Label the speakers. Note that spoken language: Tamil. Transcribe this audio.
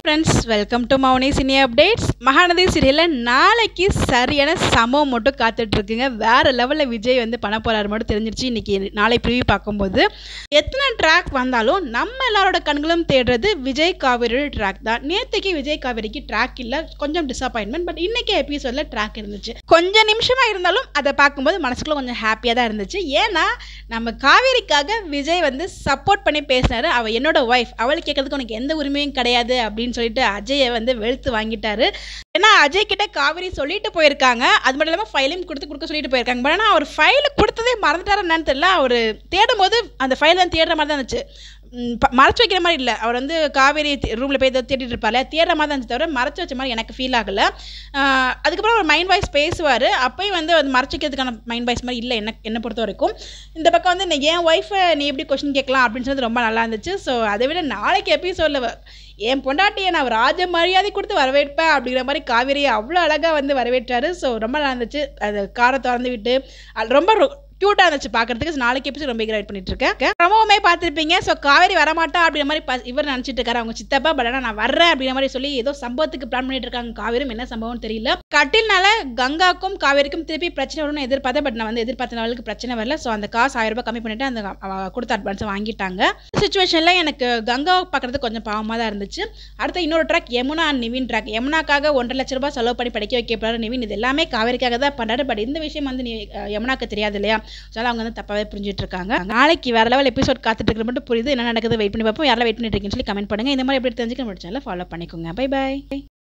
Speaker 1: friends welcome to Mouni cine updates Mahanadi சீரியலில் நாளைக்கு சரியான சம்பவம் மட்டும் காத்துட்ருக்குங்க வேறு லெவலில் விஜய் வந்து பண்ண போகிறாரு மட்டும் தெரிஞ்சிருச்சு இன்றைக்கி நாளை ப்ரிவியூ பார்க்கும்போது எத்தனை ட்ராக் வந்தாலும் நம்ம எல்லாரோட கண்களும் தேடுறது விஜய் காவேரியோட ட்ராக் தான் நேற்றுக்கு விஜய் காவேரிக்கு ட்ராக் இல்லை கொஞ்சம் டிசப்பாயின்மெண்ட் பட் இன்றைக்கி எபிசோடில் ட்ராக் இருந்துச்சு கொஞ்சம் நிமிஷமாக இருந்தாலும் அதை பார்க்கும்போது மனசுக்குள்ள கொஞ்சம் ஹாப்பியாக தான் இருந்துச்சு ஏன்னா நம்ம காவேரிக்காக விஜய் வந்து சப்போர்ட் பண்ணி பேசினாரு அவள் என்னோட ஒய்ஃப் அவளை கேட்கறதுக்கு உனக்கு எந்த உரிமையும் கிடையாது அப்படின்னு சொல்லிட்டு அஜயை வந்து வெளுத்து வாங்கிட்டாரு ஏன்னா அஜய் கிட்ட காவேரி சொல்லிட்டு போயிருக்காங்க அது மட்டும் இல்லாமல் ஃபைலையும் கொடுத்து கொடுக்க சொல்லிட்டு போயிருக்காங்க பட் ஆனால் அவர் ஃபைலை கொடுத்ததே மறந்துட்டாரு என்னன்னு தெரியல அவர் தேடும் போது அந்த ஃபைல் தான் தேடுற மாதிரி தான் இருந்துச்சு ம், ப- மறைச்சு வைக்கிற மாதிரி இல்லை அவர் வந்து காவேரி ரூமில் போய் ஏதோ தேடிட்டு இருப்பாரு தேடுற மாதிரி தான் இருந்துச்சு தவிர மறைச்சு வச்ச மாதிரி எனக்கு ஃபீல் ஆகலை ஆஹ் அதுக்கப்புறம் அவர் மைண்ட் வாய்ஸ் பேசுவார் அப்பயும் வந்து அது மறைச்சு வைக்கிறதுக்கான மைண்ட் வாய்ஸ் மாதிரி இல்லை என்ன என்னை பொறுத்த வரைக்கும் இந்த பக்கம் வந்து நீ என் ஒய்ஃபை நீ எப்படி கொஸ்டின் கேட்கலாம் அப்படின்னு சொன்னது ரொம்ப நல்லா இருந்துச்சு ஸோ அதை விட நாளைக்கு எபிசோடில் என் பொண்டாட்டியை நான் ராஜ மரியாதை கொடுத்து வரவேற்பேன் அப்படிங்கிற மாதிரி காவேரியை அவ்வளோ அழகாக வந்து வரவேற்றாரு ஸோ ரொம்ப நல்லா இருந்துச்சு அது காரை திறந்து விட்டு அது ரொம்ப க்யூட்டாக இருந்துச்சு பார்க்கறதுக்கு நாளைக்கு எபிசோட் ரொம்ப வெயிட் பண்ணிட்டு இருக்கேன் ரொம்பவுமே பார்த்துருப்பீங்க ஸோ காவேரி வரமாட்டா அப்படிங்கிற மாதிரி ப- இவர் நினச்சிட்டு இருக்காரு அவங்க சித்தப்பா பட் ஆனால் நான் வர்றேன் அப்படிங்கிற மாதிரி சொல்லி ஏதோ சம்பவத்துக்கு பிளான் பண்ணிட்டு இருக்காங்க காவேரும் என்ன சம்பவம்னு தெரியல கட்டில்னால கங்காக்கும் காவேரிக்கும் திருப்பி பிரச்சனை வரும்னு எதிர்பார்த்தேன் பட் நான் வந்து எதிர்பார்த்த லெவலுக்கு பிரச்சனை வரல ஸோ அந்த காசு ஆயிரம் ரூபாய் கம்மி பண்ணிட்டு அந்த அவ கொடுத்த அட்வான்ஸை வாங்கிட்டாங்க சுச்சுவேஷனில் எனக்கு கங்காவை பார்க்கறது கொஞ்சம் பாவமாக தான் இருந்துச்சு அடுத்து இன்னொரு track Yamuna and Nivin track யமுனாக்காக ஒன்றரை லட்ச ரூபாய் செலவு பண்ணி படிக்க வைக்க போறாரு நிவின் இது எல்லாமே காவேரிக்காக தான் பண்ணுறாரு பட் இந்த விஷயம் வந்து நீ அஹ், யமுனாக்கு தெரியாது இல்லையா ஸோ அதனால அவங்க வந்து தப்பாகவே புரிஞ்சுட்டு இருக்காங்க நாளைக்கு வேற லெவல் எபிசோட் காத்துட்டு இருக்கிற மட்டும் புரியுது என்ன நடக்குது வெயிட் பண்ணி பார்ப்போம் யாரெல்லாம் வெயிட் பண்ணிட்டு இருக்கீங்கன்னு சொல்லி கமெண்ட் பண்ணுங்க இந்த மாதிரி எப்படி தெரிஞ்சுக்க நம்ம சேனலை ஃபாலோ பண்ணிக்கோங்க பை பை